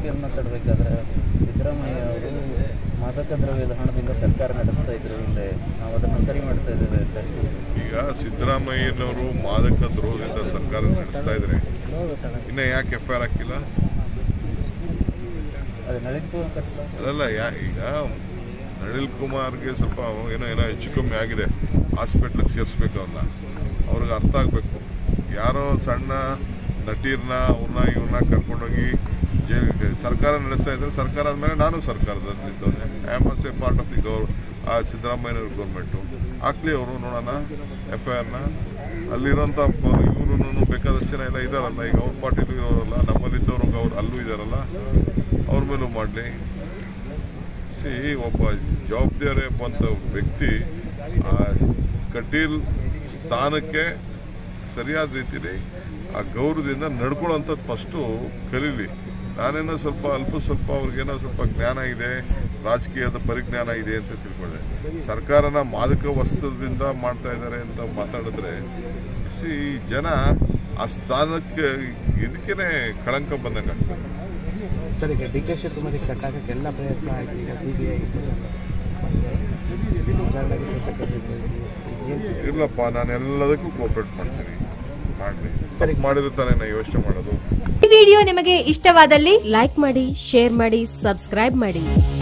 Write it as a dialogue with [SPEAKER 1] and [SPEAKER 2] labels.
[SPEAKER 1] ರಾಜಕೀಯ ಮಾತಾಡಬೇಕಾದ್ರೆ ಸಿದ್ದರಾಮಯ್ಯ ಅವರು ಮಾದಕ ದ್ರವ್ಯದ ಹಣದಿಂದ ಸರ್ಕಾರ ನಡೆಸ್ತಾ ಇದ್ರು ಹಿಂದೆ ನಾವು ಅದನ್ನು ಸರಿ ಮಾಡ್ತಾ ಇದ್ದೇವೆ ಅಂತ ಹೇಳಿ.
[SPEAKER 2] ಈಗ ಸಿದ್ದರಾಮಯ್ಯನವರು ಮಾದಕ ದ್ರೋಹದಿಂದ ಸರ್ಕಾರ ನಡೆಸ್ತಾ ಇದ್ರೆ ಇನ್ನ ಯಾಕೆ ಎಫ್ ಐ ಆರ್ ಹಾಕಿಲ್ಲ
[SPEAKER 1] ಅದು ನಳಿನ್ಕುಮಾರ್ ಕಟ್ಲ
[SPEAKER 2] ಅದಲ್ಲ ಯಾ ಈಗ ನಳಿನ್ ಕುಮಾರ್ಗೆ ಸ್ವಲ್ಪ ಏನೋ ಏನೋ ಹೆಚ್ಚು ಕಮ್ಮಿ ಆಗಿದೆ ಹಾಸ್ಪಿಟ್ಲಿಗೆ ಸೇರಿಸ್ಬೇಕು ಅವನ್ನ ಅವ್ರಿಗೆ ಅರ್ಥ ಆಗಬೇಕು ಯಾರೋ ಸಣ್ಣ ನಟೀರ್ನ ಅವ್ರನ್ನ ಇವ್ರನ್ನ ಕರ್ಕೊಂಡೋಗಿ ಜೈಲಿಗೆ ಸರ್ಕಾರ ನಡೆಸ್ತಾ ಇದ್ದಾರೆ ಸರ್ಕಾರ ಆದಮೇಲೆ ನಾನು ಸರ್ಕಾರದಲ್ಲಿದ್ದವನೇ I am as a part of the gov ಆ ಸಿದ್ದರಾಮಯ್ಯನವ್ರ ಗೌರ್ಮೆಂಟು ಹಾಕ್ಲಿ ಅವರು ನೋಡೋಣ ಎಫ್ ಐ ಆರ್ನ ಅಲ್ಲಿರೋಂಥ ಇವರು ಬೇಕಾದಷ್ಟು ಜನ ಎಲ್ಲ ಇದ್ದಾರಲ್ಲ ಈಗ ಅವ್ರ ಪಾರ್ಟಿಲೂ ಇರೋರಲ್ಲ ನಮ್ಮಲ್ಲಿದ್ದವ್ರು ಅವ್ರು ಅಲ್ಲೂ ಇದ್ದಾರಲ್ಲ ಅವ್ರ ಮೇಲೂ ಮಾಡಲಿ ಸಿ ಒಬ್ಬ ಜವಾಬ್ದಾರಿ ಎಂಬಂಥ ವ್ಯಕ್ತಿ ಆ ಕಟೀಲ್ ಸ್ಥಾನಕ್ಕೆ ಸರಿಯಾದ ರೀತಿಯಲ್ಲಿ ಆ ಗೌರವದಿಂದ ನಡ್ಕೊಳ್ಳೋಂಥದ್ದು ಫಸ್ಟು ಕಲೀಲಿ ನಾನೇನೋ ಸ್ವಲ್ಪ ಅಲ್ಪ ಸ್ವಲ್ಪ ಅವ್ರಿಗೇನೋ ಸ್ವಲ್ಪ ಜ್ಞಾನ ಇದೆ ರಾಜಕೀಯದ ಪರಿಜ್ಞಾನ ಇದೆ ಅಂತ ತಿಳ್ಕೊಂಡೆ ಸರ್ಕಾರನ ಮಾದಕ ವಸ್ತ್ರದಿಂದ ಮಾಡ್ತಾ ಇದ್ದಾರೆ ಅಂತ ಮಾತಾಡಿದ್ರೆ ಸಿ ಜನ ಆ ಸ್ಥಾನಕ್ಕೆ ಇದಕ್ಕೇನೆ ಕಳಂಕ ಬಂದಂಗೆ ಆಗ್ತದೆ
[SPEAKER 3] ಸರ್ ಈಗ ಡಿ ಕೆ ಶಿವಕುಮಾರಿಗೆ ಕಟ್ಟಾಕಕ್ಕೆ ಎಲ್ಲ ಪ್ರಯತ್ನ ಆಯ್ತು ಈಗ ಸಿ ಬಿ ಐ ವಿಚಾರಣೆಗೆ ಸಹಿತ ಕರೆದಿದ್ದು. ಏನ್
[SPEAKER 2] ಇರ್ಲಪ್ಪ ನಾನು ಎಲ್ಲದಕ್ಕೂ ಕೋಪರೇಟ್ ಮಾಡ್ತೀನಿ ಮಾಡಲಿ
[SPEAKER 3] ಸರಿ.
[SPEAKER 2] ಮಾಡಿರುತ್ತಾನೆ ನಾ ಯೋಚನೆ ಮಾಡೋದು
[SPEAKER 4] ಈ ವಿಡಿಯೋ ನಿಮಗೆ ಇಷ್ಟವಾದಲ್ಲಿ ಲೈಕ್ ಮಾಡಿ ಶೇರ್ ಮಾಡಿ ಸಬ್ಸ್ಕ್ರೈಬ್ ಮಾಡಿ